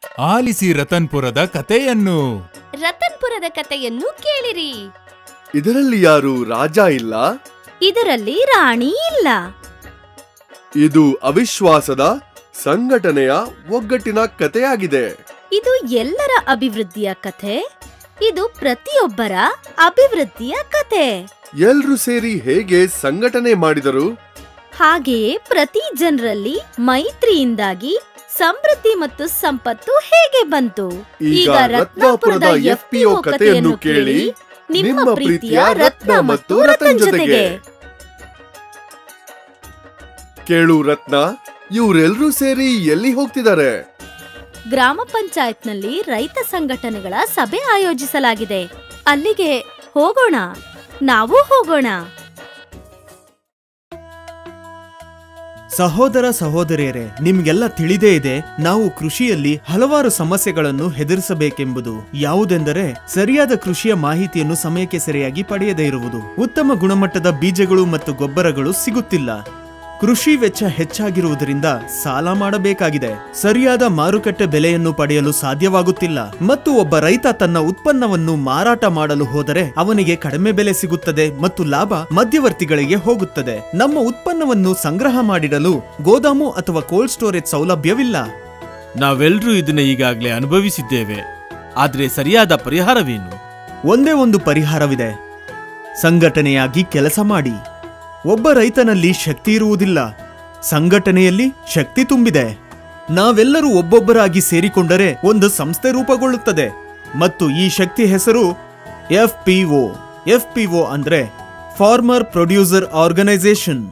ಆಲಿಸಿ ರತನ್ಪುರದ ಕಥೆಯನ್ನು ರತನ್ಪುರದ ಕಥೆಯನ್ನು ಕೇಳಿರಿ ಇದರಲ್ಲಿ ಯಾರು ರಾಜ ಇಲ್ಲ ಇದರಲ್ಲಿ ರಾಣಿ ಇಲ್ಲ ಇದು ಅವಿಶ್ವಾಸದ ಸಂಘಟನೆಯ ಒಗ್ಗಟ್ಟಿನ ಕಥೆಯಾಗಿದೆ ಇದು ಎಲ್ಲರ ಅಭಿವೃದ್ಧಿಯ ಕಥೆ ಇದು ಪ್ರತಿಯೊಬ್ಬರ ಅಭಿವೃದ್ಧಿಯ ಕಥೆ ಎಲ್ರು ಸೇರಿ ಹೇಗೆ ಸಂಘಟನೆ ಮಾಡಿದರು ಹಾಗೆಯೇ ಪ್ರತಿ ಜನರಲ್ಲಿ ಮೈತ್ರಿಯಿಂದಾಗಿ ಸಮೃದ್ಧಿ ಮತ್ತು ಸಂಪತ್ತು ಹೇಗೆ ಬಂತು ಈಗ ರತ್ನಾಪುರದ FPO ಕಥೆಯನ್ನು ಕೇಳಿ ನಿಮ್ಮ ಪ್ರೀತಿಯ ರತ್ನ ಮತ್ತು ರತನ್ ಜೊತೆಗೆ ಕೇಳು ರತ್ನ ಇವ್ರೆಲ್ರೂ ಸೇರಿ ಎಲ್ಲಿ ಹೋಗ್ತಿದ್ದಾರೆ ಗ್ರಾಮ ಪಂಚಾಯತ್ನಲ್ಲಿ ರೈತ ಸಂಘಟನೆಗಳ ಸಭೆ ಆಯೋಜಿಸಲಾಗಿದೆ ಅಲ್ಲಿಗೆ ಹೋಗೋಣ ನಾವು ಹೋಗೋಣ ಸಹೋದರ ಸಹೋದರಿಯರೇ ನಿಮ್ಗೆಲ್ಲ ತಿಳಿದೇ ಇದೆ ನಾವು ಕೃಷಿಯಲ್ಲಿ ಹಲವಾರು ಸಮಸ್ಯೆಗಳನ್ನು ಹೆದರಿಸಬೇಕೆಂಬುದು ಯಾವುದೆಂದರೆ ಸರಿಯಾದ ಕೃಷಿಯ ಮಾಹಿತಿಯನ್ನು ಸಮಯಕ್ಕೆ ಸರಿಯಾಗಿ ಪಡೆಯದೇ ಇರುವುದು ಉತ್ತಮ ಗುಣಮಟ್ಟದ ಬೀಜಗಳು ಮತ್ತು ಗೊಬ್ಬರಗಳು ಸಿಗುತ್ತಿಲ್ಲ ಕೃಷಿ ವೆಚ್ಚ ಹೆಚ್ಚಾಗಿರುವುದರಿಂದ ಸಾಲ ಮಾಡಬೇಕಾಗಿದೆ ಸರಿಯಾದ ಮಾರುಕಟ್ಟೆ ಬೆಲೆಯನ್ನು ಪಡೆಯಲು ಸಾಧ್ಯವಾಗುತ್ತಿಲ್ಲ ಮತ್ತು ಒಬ್ಬ ರೈತ ತನ್ನ ಉತ್ಪನ್ನವನ್ನು ಮಾರಾಟ ಮಾಡಲು ಹೋದರೆ ಅವನಿಗೆ ಕಡಿಮೆ ಬೆಲೆ ಸಿಗುತ್ತದೆ ಮತ್ತು ಲಾಭ ಮಧ್ಯವರ್ತಿಗಳಿಗೆ ಹೋಗುತ್ತದೆ ನಮ್ಮ ಉತ್ಪನ್ನವನ್ನು ಸಂಗ್ರಹ ಮಾಡಿಡಲು ಗೋದಾಮು ಅಥವಾ ಕೋಲ್ಡ್ ಸ್ಟೋರೇಜ್ ಸೌಲಭ್ಯವಿಲ್ಲ ನಾವೆಲ್ಲರೂ ಇದನ್ನ ಈಗಾಗಲೇ ಅನುಭವಿಸಿದ್ದೇವೆ ಆದ್ರೆ ಸರಿಯಾದ ಪರಿಹಾರವೇನು ಒಂದೇ ಒಂದು ಪರಿಹಾರವಿದೆ ಸಂಘಟನೆಯಾಗಿ ಕೆಲಸ ಮಾಡಿ ಒಬ್ಬ ರೈತನಲ್ಲಿ ಶಕ್ತಿ ಇರುವುದಿಲ್ಲ ಸಂಘಟನೆಯಲ್ಲಿ ಶಕ್ತಿ ತುಂಬಿದೆ ನಾವೆಲ್ಲರೂ ಒಬ್ಬೊಬ್ಬರಾಗಿ ಸೇರಿಕೊಂಡರೆ ಒಂದು ಸಂಸ್ಥೆ ರೂಪುಗೊಳ್ಳುತ್ತದೆ ಮತ್ತು ಈ ಶಕ್ತಿ ಹೆಸರು F P O F P O ಅಂದ್ರೆ ಫಾರ್ಮರ್ ಪ್ರೊಡ್ಯೂಸರ್ ಆರ್ಗನೈಸೇಷನ್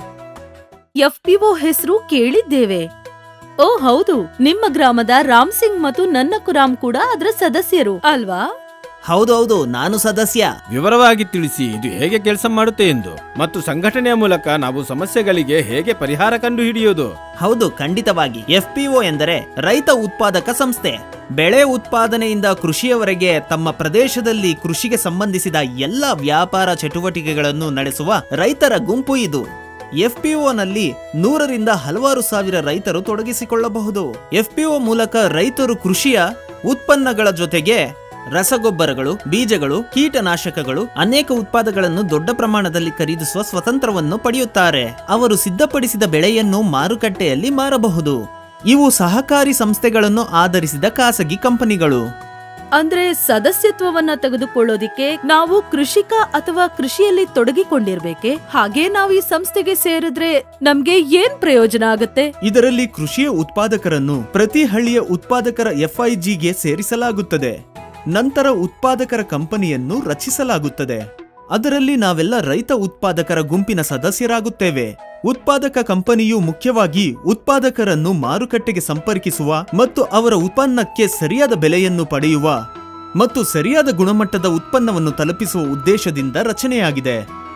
ಎಫ್ಪಿಒ ಹೆಸರು ಕೇಳಿದ್ದೇವೆ ಓ ಹೌದು ನಿಮ್ಮ ಗ್ರಾಮದ ರಾಮ್ ಸಿಂಗ್ ಮತ್ತು ನನ್ನ ಕುರಾಮ್ ಕೂಡ ಅದರ ಸದಸ್ಯರು ಅಲ್ವಾ ಹೌದೌದು ನಾನು ಸದಸ್ಯ ವಿವರವಾಗಿ ತಿಳಿಸಿ ಇದು ಹೇಗೆ ಕೆಲಸ ಮಾಡುತ್ತೆ ಎಂದು ಮತ್ತು ಸಂಘಟನೆಯ ಮೂಲಕ ನಾವು ಸಮಸ್ಯೆಗಳಿಗೆ ಹೇಗೆ ಪರಿಹಾರ ಕಂಡು ಹಿಡಿಯೋದು ಹೌದು ಖಂಡಿತವಾಗಿ ಎಫ್ಪಿಒ ಎಂದರೆ ರೈತ ಉತ್ಪಾದಕ ಸಂಸ್ಥೆ ಬೆಳೆ ಉತ್ಪಾದನೆಯಿಂದ ಕೃಷಿಯವರೆಗೆ ತಮ್ಮ ಪ್ರದೇಶದಲ್ಲಿ ಕೃಷಿಗೆ ಸಂಬಂಧಿಸಿದ ಎಲ್ಲ ವ್ಯಾಪಾರ ಚಟುವಟಿಕೆಗಳನ್ನು ನಡೆಸುವ ರೈತರ ಗುಂಪು ಇದು ಎಫ್ಪಿಒನಲ್ಲಿ ನೂರರಿಂದ ಹಲವಾರು ಸಾವಿರ ರೈತರು ತೊಡಗಿಸಿಕೊಳ್ಳಬಹುದು ಎಫ್ಪಿಒ ಮೂಲಕ ರೈತರು ಕೃಷಿಯ ಉತ್ಪನ್ನಗಳ ಜೊತೆಗೆ ರಸಗೊಬ್ಬರಗಳು ಬೀಜಗಳು ಕೀಟನಾಶಕಗಳು ಅನೇಕ ಉತ್ಪಾದಗಳನ್ನು ದೊಡ್ಡ ಪ್ರಮಾಣದಲ್ಲಿ ಖರೀದಿಸುವ ಸ್ವತಂತ್ರವನ್ನು ಪಡೆಯುತ್ತಾರೆ ಅವರು ಸಿದ್ಧಪಡಿಸಿದ ಬೆಳೆಯನ್ನು ಮಾರುಕಟ್ಟೆಯಲ್ಲಿ ಮಾರಬಹುದು ಇವು ಸಹಕಾರಿ ಸಂಸ್ಥೆಗಳನ್ನು ಆಧರಿಸಿದ ಖಾಸಗಿ ಕಂಪನಿಗಳು ಅಂದ್ರೆ ಸದಸ್ಯತ್ವವನ್ನ ತೆಗೆದುಕೊಳ್ಳೋದಿಕ್ಕೆ ನಾವು ಕೃಷಿಕ ಅಥವಾ ಕೃಷಿಯಲ್ಲಿ ತೊಡಗಿಕೊಂಡಿರ್ಬೇಕೆ ಹಾಗೆ ನಾವು ಈ ಸಂಸ್ಥೆಗೆ ಸೇರಿದ್ರೆ ನಮ್ಗೆ ಏನ್ ಪ್ರಯೋಜನ ಆಗತ್ತೆ ಇದರಲ್ಲಿ ಕೃಷಿಯ ಉತ್ಪಾದಕರನ್ನು ಪ್ರತಿ ಹಳ್ಳಿಯ ಉತ್ಪಾದಕರ ಎಫ್ಐಜಿಗೆ ಸೇರಿಸಲಾಗುತ್ತದೆ ನಂತರ ಉತ್ಪಾದಕರ ಕಂಪನಿಯನ್ನು ರಚಿಸಲಾಗುತ್ತದೆ ಅದರಲ್ಲಿ ನಾವೆಲ್ಲ ರೈತ ಉತ್ಪಾದಕರ ಗುಂಪಿನ ಸದಸ್ಯರಾಗುತ್ತೇವೆ ಉತ್ಪಾದಕ ಕಂಪನಿಯು ಮುಖ್ಯವಾಗಿ ಉತ್ಪಾದಕರನ್ನು ಮಾರುಕಟ್ಟೆಗೆ ಸಂಪರ್ಕಿಸುವ ಮತ್ತು ಅವರ ಉತ್ಪನ್ನಕ್ಕೆ ಸರಿಯಾದ ಬೆಲೆಯನ್ನು ಪಡೆಯುವ ಮತ್ತು ಸರಿಯಾದ ಗುಣಮಟ್ಟದ ಉತ್ಪನ್ನವನ್ನು ತಲುಪಿಸುವ ಉದ್ದೇಶದಿಂದ ರಚನೆಯಾಗಿದೆ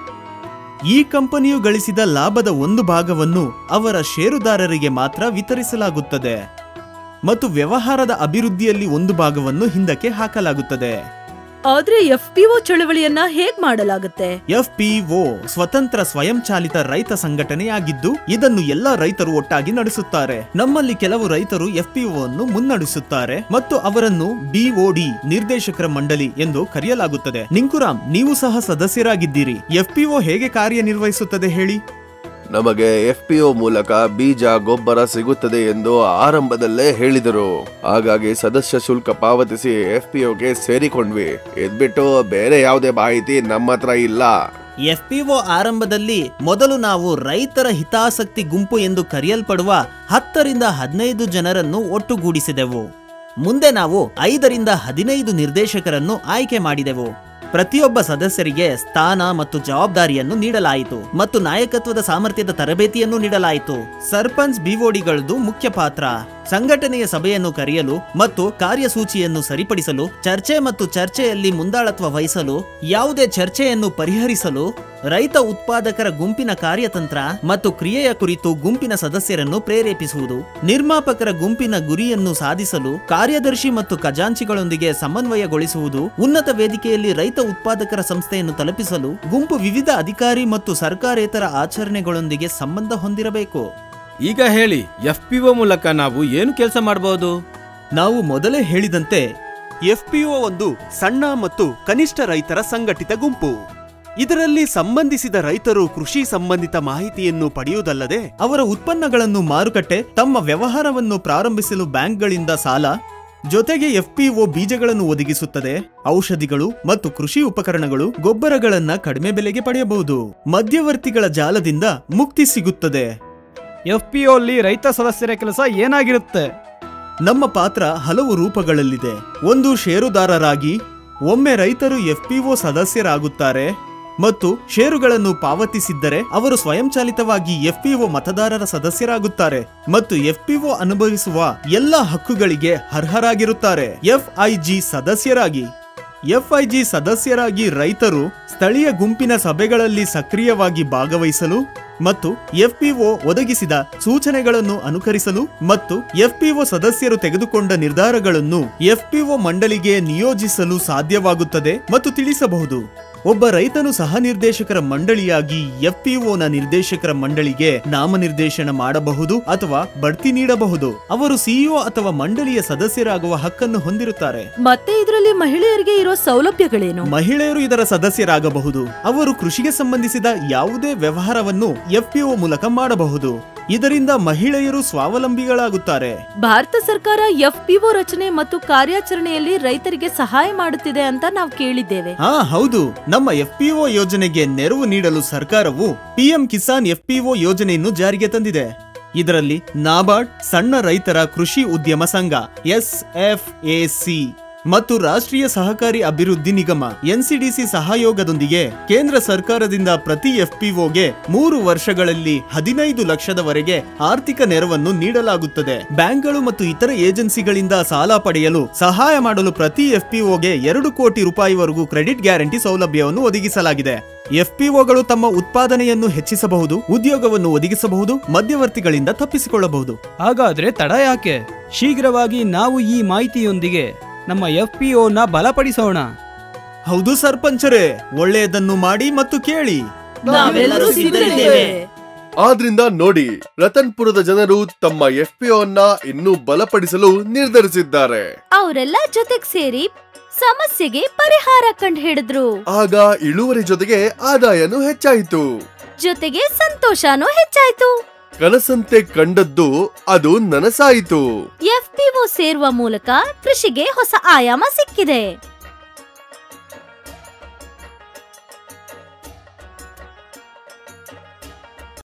ಈ ಕಂಪನಿಯು ಗಳಿಸಿದ ಲಾಭದ ಒಂದು ಭಾಗವನ್ನು ಅವರ ಷೇರುದಾರರಿಗೆ ಮಾತ್ರ ವಿತರಿಸಲಾಗುತ್ತದೆ ಮತ್ತು ವ್ಯವಹಾರದ ಅಭಿವೃದ್ಧಿಯಲ್ಲಿ ಒಂದು ಭಾಗವನ್ನು ಹಿಂದಕ್ಕೆ ಹಾಕಲಾಗುತ್ತದೆ ಆದ್ರೆ ಎಫ್ಪಿಒ ಚಳವಳಿಯನ್ನ ಹೇಗ್ ಮಾಡಲಾಗುತ್ತೆ ಎಫ್ಪಿಒ ಸ್ವತಂತ್ರ ಸ್ವಯಂಚಾಲಿತ ರೈತ ಸಂಘಟನೆಯಾಗಿದ್ದು ಇದನ್ನು ಎಲ್ಲ ರೈತರು ಒಟ್ಟಾಗಿ ನಡೆಸುತ್ತಾರೆ ನಮ್ಮಲ್ಲಿ ಕೆಲವು ರೈತರು ಎಫ್ಪಿಒ ಅನ್ನು ಮುನ್ನಡೆಸುತ್ತಾರೆ ಮತ್ತು ಅವರನ್ನು ಬಿಒಡಿ ನಿರ್ದೇಶಕರ ಮಂಡಳಿ ಎಂದು ಕರೆಯಲಾಗುತ್ತದೆ ನಿಂಕುರಾಮ್ ನೀವು ಸಹ ಸದಸ್ಯರಾಗಿದ್ದೀರಿ ಎಫ್ಪಿಒ ಹೇಗೆ ಕಾರ್ಯನಿರ್ವಹಿಸುತ್ತದೆ ಹೇಳಿ ನಮಗೆ ಎಫ್ಪಿಒ ಮೂಲಕ ಬೀಜ ಗೊಬ್ಬರ ಸಿಗುತ್ತದೆ ಎಂದು ಆರಂಭದಲ್ಲೇ ಹೇಳಿದರು ಹಾಗಾಗಿ ಸದಸ್ಯ ಶುಲ್ಕ ಪಾವತಿಸಿ ಎಫ್ಪಿಒಗೆ ಸೇರಿಕೊಂಡ್ವಿ ಇದ್ಬಿಟ್ಟು ಬೇರೆ ಯಾವುದೇ ಮಾಹಿತಿ ನಮ್ಮ ಹತ್ರ ಇಲ್ಲ ಎಫ್ಪಿಒ ಆರಂಭದಲ್ಲಿ ಮೊದಲು ನಾವು ರೈತರ ಹಿತಾಸಕ್ತಿ ಗುಂಪು ಎಂದು ಕರೆಯಲ್ಪಡುವ ಹತ್ತರಿಂದ ಹದಿನೈದು ಜನರನ್ನು ಒಟ್ಟುಗೂಡಿಸಿದೆವು ಮುಂದೆ ನಾವು ಐದರಿಂದ ಹದಿನೈದು ನಿರ್ದೇಶಕರನ್ನು ಆಯ್ಕೆ ಮಾಡಿದೆವು ಪ್ರತಿಯೊಬ್ಬ ಸದಸ್ಯರಿಗೆ ಸ್ಥಾನ ಮತ್ತು ಜವಾಬ್ದಾರಿಯನ್ನು ನೀಡಲಾಯಿತು ಮತ್ತು ನಾಯಕತ್ವದ ಸಾಮರ್ಥ್ಯದ ತರಬೇತಿಯನ್ನು ನೀಡಲಾಯಿತು ಸರ್ಪಂಚ್ ಬಿಒಡಿಗಳದು ಮುಖ್ಯ ಪಾತ್ರ ಸಂಘಟನೆಯ ಸಭೆಯನ್ನು ಕರೆಯಲು ಮತ್ತು ಕಾರ್ಯಸೂಚಿಯನ್ನು ಸರಿಪಡಿಸಲು ಚರ್ಚೆ ಮತ್ತು ಚರ್ಚೆಯಲ್ಲಿ ಮುಂದಾಳತ್ವ ವಹಿಸಲು ಯಾವುದೇ ಚರ್ಚೆಯನ್ನು ಪರಿಹರಿಸಲು ರೈತ ಉತ್ಪಾದಕರ ಗುಂಪಿನ ಕಾರ್ಯತಂತ್ರ ಮತ್ತು ಕ್ರಿಯೆಯ ಕುರಿತು ಗುಂಪಿನ ಸದಸ್ಯರನ್ನು ಪ್ರೇರೇಪಿಸುವುದು ನಿರ್ಮಾಪಕರ ಗುಂಪಿನ ಗುರಿಯನ್ನು ಸಾಧಿಸಲು ಕಾರ್ಯದರ್ಶಿ ಮತ್ತು ಖಜಾಂಚಿಗಳೊಂದಿಗೆ ಸಮನ್ವಯಗೊಳಿಸುವುದು ಉನ್ನತ ವೇದಿಕೆಯಲ್ಲಿ ರೈತ ಉತ್ಪಾದಕರ ಸಂಸ್ಥೆಯನ್ನು ತಲುಪಿಸಲು ಗುಂಪು ವಿವಿಧ ಅಧಿಕಾರಿ ಮತ್ತು ಸರ್ಕಾರೇತರ ಆಚರಣೆಗಳೊಂದಿಗೆ ಸಂಬಂಧ ಹೊಂದಿರಬೇಕು ಈಗ ಹೇಳಿ ಎಫ್ ಪಿ ಮೂಲಕ ನಾವು ಏನು ಕೆಲಸ ಮಾಡಬಹುದು ನಾವು ಮೊದಲೇ ಹೇಳಿದಂತೆ ಎಫ್ಪಿಒ ಒಂದು ಸಣ್ಣ ಮತ್ತು ಕನಿಷ್ಠ ರೈತರ ಸಂಘಟಿತ ಗುಂಪು ಇದರಲ್ಲಿ ಸಂಬಂಧಿಸಿದ ರೈತರು ಕೃಷಿ ಸಂಬಂಧಿತ ಮಾಹಿತಿಯನ್ನು ಪಡೆಯುವುದಲ್ಲದೆ ಅವರ ಉತ್ಪನ್ನಗಳನ್ನು ಮಾರುಕಟ್ಟೆ ತಮ್ಮ ವ್ಯವಹಾರವನ್ನು ಪ್ರಾರಂಭಿಸಲು ಬ್ಯಾಂಕ್ಗಳಿಂದ ಸಾಲ ಜೊತೆಗೆ ಎಫ್ಪಿಒ ಬೀಜಗಳನ್ನು ಒದಗಿಸುತ್ತದೆ ಔಷಧಿಗಳು ಮತ್ತು ಕೃಷಿ ಉಪಕರಣಗಳು ಗೊಬ್ಬರಗಳನ್ನ ಕಡಿಮೆ ಬೆಲೆಗೆ ಪಡೆಯಬಹುದು ಮಧ್ಯವರ್ತಿಗಳ ಜಾಲದಿಂದ ಮುಕ್ತಿ ಸಿಗುತ್ತದೆ ಎಫ್ ಪಿ ಅಲ್ಲಿ ರೈತ ಸದಸ್ಯರ ಕೆಲಸ ಏನಾಗಿರುತ್ತೆ ನಮ್ಮ ಪಾತ್ರ ಹಲವು ರೂಪಗಳಲ್ಲಿದೆ ಒಂದು ಷೇರುದಾರರಾಗಿ ಒಮ್ಮೆ ರೈತರು ಎಫ್ಪಿಒ ಸದಸ್ಯರಾಗುತ್ತಾರೆ ಮತ್ತು ಷೇರುಗಳನ್ನು ಪಾವತಿಸಿದ್ದರೆ ಅವರು ಸ್ವಯಂಚಾಲಿತವಾಗಿ ಎಫ್ಪಿಒ ಮತದಾರರ ಸದಸ್ಯರಾಗುತ್ತಾರೆ ಮತ್ತು ಎಫ್ಪಿಒ ಅನುಭವಿಸುವ ಎಲ್ಲ ಹಕ್ಕುಗಳಿಗೆ ಅರ್ಹರಾಗಿರುತ್ತಾರೆ ಎಫ್ಐಜಿ ಸದಸ್ಯರಾಗಿ ಎಫ್ಐಜಿ ಸದಸ್ಯರಾಗಿ ರೈತರು ಸ್ಥಳೀಯ ಗುಂಪಿನ ಸಭೆಗಳಲ್ಲಿ ಸಕ್ರಿಯವಾಗಿ ಭಾಗವಹಿಸಲು ಮತ್ತು ಎಫ್ಪಿಒ ಒದಗಿಸಿದ ಸೂಚನೆಗಳನ್ನು ಅನುಕರಿಸಲು ಮತ್ತು ಎಫ್ಪಿಒ ಸದಸ್ಯರು ತೆಗೆದುಕೊಂಡ ನಿರ್ಧಾರಗಳನ್ನು ಎಫ್ಪಿಒ ಮಂಡಳಿಗೆ ನಿಯೋಜಿಸಲು ಸಾಧ್ಯವಾಗುತ್ತದೆ ಮತ್ತು ತಿಳಿಸಬಹುದು ಒಬ್ಬ ರೈತನು ಸಹ ನಿರ್ದೇಶಕರ ಮಂಡಳಿಯಾಗಿ ಎಫ್ಪಿಒನ ನಿರ್ದೇಶಕರ ಮಂಡಳಿಗೆ ನಾಮನಿರ್ದೇಶನ ಮಾಡಬಹುದು ಅಥವಾ ಬಡ್ತಿ ನೀಡಬಹುದು ಅವರು ಸಿಇಒ ಅಥವಾ ಮಂಡಳಿಯ ಸದಸ್ಯರಾಗುವ ಹಕ್ಕನ್ನು ಹೊಂದಿರುತ್ತಾರೆ ಮತ್ತೆ ಇದರಲ್ಲಿ ಮಹಿಳೆಯರಿಗೆ ಇರೋ ಸೌಲಭ್ಯಗಳೇನು ಮಹಿಳೆಯರು ಇದರ ಸದಸ್ಯರಾಗಬಹುದು ಅವರು ಕೃಷಿಗೆ ಸಂಬಂಧಿಸಿದ ಯಾವುದೇ ವ್ಯವಹಾರವನ್ನು ಎಫ್ಪಿಒ ಮೂಲಕ ಮಾಡಬಹುದು ಇದರಿಂದ ಮಹಿಳೆಯರು ಸ್ವಾವಲಂಬಿಗಳಾಗುತ್ತಾರೆ ಭಾರತ ಸರ್ಕಾರ ಎಫ್ಪಿಒ ರಚನೆ ಮತ್ತು ಕಾರ್ಯಾಚರಣೆಯಲ್ಲಿ ರೈತರಿಗೆ ಸಹಾಯ ಮಾಡುತ್ತಿದೆ ಅಂತ ನಾವು ಕೇಳಿದ್ದೇವೆ ಹಾ ಹೌದು ನಮ್ಮ ಎಫ್ಪಿಒ ಯೋಜನೆಗೆ ನೆರವು ನೀಡಲು ಸರ್ಕಾರವು ಪಿಎಂ ಕಿಸಾನ್ ಎಫ್ಪಿಒ ಯೋಜನೆಯನ್ನು ಜಾರಿಗೆ ತಂದಿದೆ ಇದರಲ್ಲಿ ನಾಬಾರ್ಡ್ ಸಣ್ಣ ರೈತರ ಕೃಷಿ ಉದ್ಯಮ ಸಂಘ ಎಸ್ ಎಫ್ ಸಿ ಮತ್ತು ರಾಷ್ಟ್ರೀಯ ಸಹಕಾರಿ ಅಭಿವೃದ್ಧಿ ನಿಗಮ ಎನ್ಸಿಡಿಸಿ ಸಹಯೋಗದೊಂದಿಗೆ ಕೇಂದ್ರ ಸರ್ಕಾರದಿಂದ ಪ್ರತಿ ಎಫ್ಪಿಒಗೆ ಮೂರು ವರ್ಷಗಳಲ್ಲಿ ಹದಿನೈದು ಲಕ್ಷದವರೆಗೆ ಆರ್ಥಿಕ ನೆರವನ್ನು ನೀಡಲಾಗುತ್ತದೆ ಬ್ಯಾಂಕ್ಗಳು ಮತ್ತು ಇತರ ಏಜೆನ್ಸಿಗಳಿಂದ ಸಾಲ ಪಡೆಯಲು ಸಹಾಯ ಮಾಡಲು ಪ್ರತಿ ಎಫ್ಪಿಒಗೆ ಎರಡು ಕೋಟಿ ರೂಪಾಯಿವರೆಗೂ ಕ್ರೆಡಿಟ್ ಗ್ಯಾರಂಟಿ ಸೌಲಭ್ಯವನ್ನು ಒದಗಿಸಲಾಗಿದೆ ಎಫ್ಪಿಒಗಳು ತಮ್ಮ ಉತ್ಪಾದನೆಯನ್ನು ಹೆಚ್ಚಿಸಬಹುದು ಉದ್ಯೋಗವನ್ನು ಒದಗಿಸಬಹುದು ಮಧ್ಯವರ್ತಿಗಳಿಂದ ತಪ್ಪಿಸಿಕೊಳ್ಳಬಹುದು ಹಾಗಾದ್ರೆ ತಡ ಯಾಕೆ ಶೀಘ್ರವಾಗಿ ನಾವು ಈ ಮಾಹಿತಿಯೊಂದಿಗೆ ನಮ್ಮ ಎಫ್ ಪಿ ನ ಬಲಪಡಿಸೋಣ ಹೌದು ಸರ್ಪಂಚರೇ ಒಳ್ಳೆಯದನ್ನು ಮಾಡಿ ಮತ್ತು ಕೇಳಿ ನಾವೆಲ್ಲರೂ ಸಿದ್ಧರಿದ್ದೇವೆ ಆದ್ರಿಂದ ನೋಡಿ ರತನ್ಪುರದ ಜನರು ತಮ್ಮ ಎಫ್ಪಿಒ ಅನ್ನ ಇನ್ನೂ ಬಲಪಡಿಸಲು ನಿರ್ಧರಿಸಿದ್ದಾರೆ ಅವರೆಲ್ಲ ಜೊತೆಗ್ ಸೇರಿ ಸಮಸ್ಯೆಗೆ ಪರಿಹಾರ ಕಂಡು ಹಿಡಿದ್ರು ಆಗ ಇಳುವರಿ ಜೊತೆಗೆ ಆದಾಯನೂ ಹೆಚ್ಚಾಯಿತು ಜೊತೆಗೆ ಸಂತೋಷನೂ ಹೆಚ್ಚಾಯ್ತು ಕನಸಂತೆ ಕಂಡದ್ದು ಅದು ನನಸಾಯಿತು ಎಫ್ಪಿಒ ಸೇರುವ ಮೂಲಕ ಕೃಷಿಗೆ ಹೊಸ ಆಯಾಮ ಸಿಕ್ಕಿದೆ